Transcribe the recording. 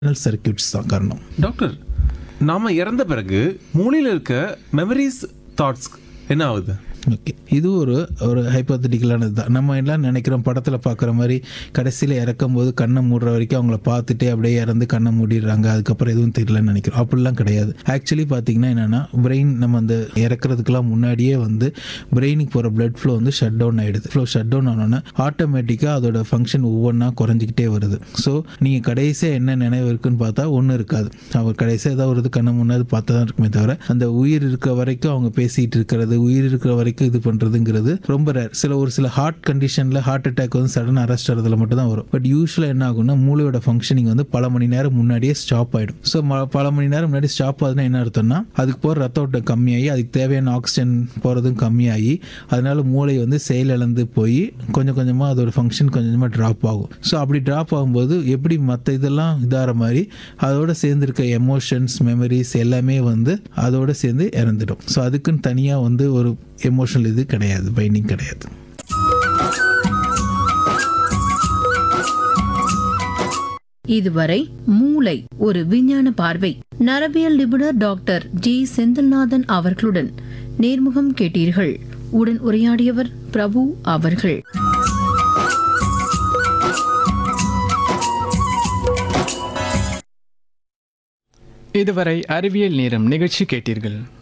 circuits தான் காரணம் doctor நாம இறந்த பிறகு மூளையில் இருக்க மெமரிஸ் தாட்ஸ் என்ன ஆகுது ஓகே இது ஒரு ஒரு ஹைப்போத்தட்டிக்கலானது தான் நம்ம எல்லாம் நினைக்கிறோம் படத்தில் பார்க்குற மாதிரி கடைசியில் இறக்கும் போது கண்ணை மூடுற வரைக்கும் அவங்கள பார்த்துட்டே அப்படியே இறந்து கண்ணை மூடிடுறாங்க அதுக்கப்புறம் எதுவும் தெரியலன்னு நினைக்கிறோம் அப்படிலாம் கிடையாது ஆக்சுவலி பார்த்தீங்கன்னா என்னென்னா பிரெயின் நம்ம அந்த இறக்குறதுக்கெல்லாம் முன்னாடியே வந்து பிரெயினுக்கு போகிற blood flow வந்து ஷட் டவுன் ஆகிடுது ஃப்ளோ ஷட் டவுன் ஆனோன்னா ஆட்டோமேட்டிக்காக அதோட ஃபங்க்ஷன் ஒவ்வொன்றா குறைஞ்சிக்கிட்டே வருது ஸோ நீங்கள் கடைசியாக என்ன நினைவு இருக்குன்னு பார்த்தா ஒன்றும் இருக்காது அவர் கடைசியாக ஏதாவது ஒரு இது கண்ணு முன்னாடி பார்த்தா தான் இருக்குமே தவிர அந்த உயிர் இருக்க வரைக்கும் அவங்க பேசிகிட்டு இருக்கிறது உயிர் இருக்கிற வரைக்கும் இது பண்ணுறதுங்கிறது ரொம்ப ரேர் சில ஒரு சில ஹார்ட் கண்டிஷனில் ஹார்ட் அட்டாக் வந்து சடன் அரெஸ்ட் ஆகிறதுல மட்டும் தான் வரும் பட் யூஸ்வலாக என்ன ஆகும்னா மூளையோட ஃபங்க்ஷனிங் வந்து பல மணி நேரம் முன்னாடியே ஸ்டாப் ஆகிடும் ஸோ பல மணி நேரம் முன்னாடி ஸ்டாப் ஆகுதுன்னா என்ன அர்த்தம்னா அதுக்கு போகிற ரத்த ஓட்டம் கம்மியாகி அதுக்கு தேவையான ஆக்சிஜன் போகிறதும் கம்மியாகி அதனால மூளை வந்து செயலிழந்து போய் கொஞ்சம் கொஞ்சமாக அதோட ஃபங்க்ஷன் கொஞ்சம் கொஞ்சமாக ட்ராப் ஆகும் ஸோ அப்படி ட்ராப் ஆகும்போது எப்படி மற்ற இதெல்லாம் இதாகிற மாதிரி அதோட சேர்ந்துருக்க எமோஷன்ஸ் மெமரிஸ் எல்லாமே வந்து அதோட சேர்ந்து இறந்துடும் ஸோ அதுக்குன்னு தனியாக வந்து ஒரு எமோஷனல் இது கிடையாது பைண்டிங் கிடையாது இதுவரை மூளை ஒரு விஞ்ஞான பார்வை நரபியல் நிபுணர் டாக்டர் ஜி செந்தில்நாதன் அவர்களுடன் நேர்முகம் கேட்டீர்கள் உடன் உரையாடியவர் பிரபு அவர்கள் இதுவரை அறிவியல் நேரம் நிகழ்ச்சி கேட்டீர்கள்